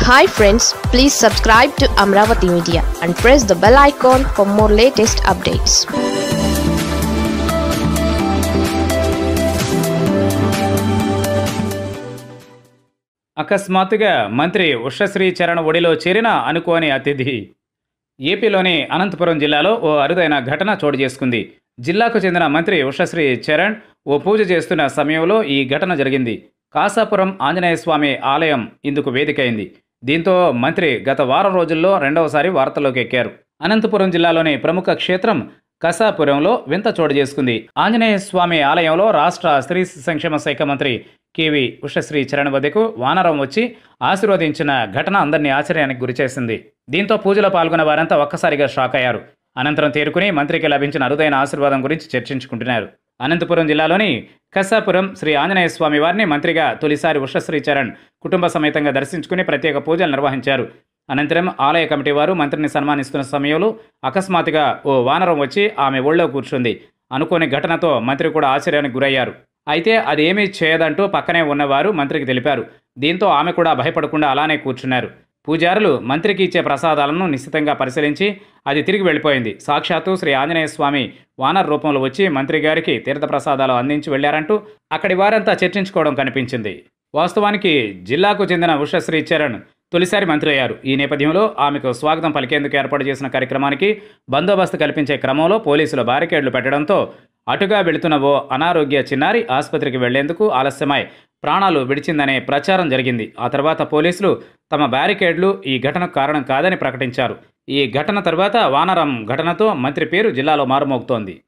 hi friends please subscribe to Amaravati media and press the bell icon for more latest updates అకస్మాత్తుగా మంత్రి ఉషశ్రీ చరణ్ ఒడిలో చేరిన అనుకోని అతిథి ఏపీలోని అనంతపురం జిల్లాలో ఓ అరుదైన ఘటన చోటు చేసుకుంది జిల్లాకు చెందిన మంత్రి ఉషశ్రీ చరణ్ ఓ పూజ చేస్తున్న సమయంలో ఈ ఘటన జరిగింది కాసాపురం ఆంజనేయ స్వామి ఆలయం ఇందుకు వేదికైంది దీంతో మంత్రి గత వారం రోజుల్లో రెండవసారి వార్తల్లోకి ఎక్కారు అనంతపురం జిల్లాలోని ప్రముఖ క్షేత్రం కసాపురంలో వింత చోటు చేసుకుంది ఆంజనేయ స్వామి ఆలయంలో రాష్ట్ర స్త్రీ సంక్షేమ శాఖ మంత్రి కేవి ఉషశ్రీ చరణ్ వద్దకు వానరం వచ్చి ఆశీర్వదించిన ఘటన అందరినీ ఆశ్చర్యానికి గురిచేసింది దీంతో పూజలో పాల్గొన్న వారంతా ఒక్కసారిగా షాక్ అయ్యారు అనంతరం తేరుకుని మంత్రికి లభించిన అరుదైన ఆశీర్వాదం గురించి చర్చించుకుంటున్నారు అనంతపురం జిల్లాలోని కసాపురం శ్రీ ఆంజనేయ స్వామి వారిని మంత్రిగా తొలిసారి ఉషశ్రీ చరణ్ కుటుంబ సమేతంగా దర్శించుకుని ప్రత్యేక పూజలు నిర్వహించారు అనంతరం ఆలయ కమిటీ వారు మంత్రిని సన్మానిస్తున్న సమయంలో అకస్మాత్తుగా ఓ వానరం వచ్చి ఆమె ఒళ్ళో కూర్చుంది అనుకోని ఘటనతో మంత్రి కూడా ఆశ్చర్యానికి గురయ్యారు అయితే అదేమీ చేయదంటూ పక్కనే ఉన్నవారు మంత్రికి తెలిపారు దీంతో ఆమె కూడా భయపడకుండా అలానే కూర్చున్నారు పూజారులు మంత్రికి ఇచ్చే ప్రసాదాలను నిశ్చితంగా పరిశీలించి అది తిరిగి వెళ్ళిపోయింది సాక్షాత్తు శ్రీ ఆంజనేయ స్వామి వానర్ రూపంలో వచ్చి మంత్రి గారికి తీర్థ ప్రసాదాలు అందించి వెళ్లారంటూ అక్కడి వారంతా చర్చించుకోవడం కనిపించింది వాస్తవానికి జిల్లాకు చెందిన ఉషశ్రీ చరణ్ తొలిసారి మంత్రి అయ్యారు ఈ నేపథ్యంలో ఆమెకు స్వాగతం పలికేందుకు ఏర్పాటు చేసిన కార్యక్రమానికి బందోబస్తు కల్పించే క్రమంలో పోలీసులు బారికేడ్లు పెట్టడంతో అటుగా వెళుతున్న ఓ అనారోగ్య చిన్నారి ఆసుపత్రికి వెళ్లేందుకు ఆలస్యమై ప్రాణాలు విడిచిందనే ప్రచారం జరిగింది ఆ తర్వాత పోలీసులు తమ బ్యారికేడ్లు ఈ ఘటనకు కారణం కాదని ప్రకటించారు ఈ ఘటన తర్వాత వానరం ఘటనతో మంత్రి పేరు జిల్లాలో మారుమోగుతోంది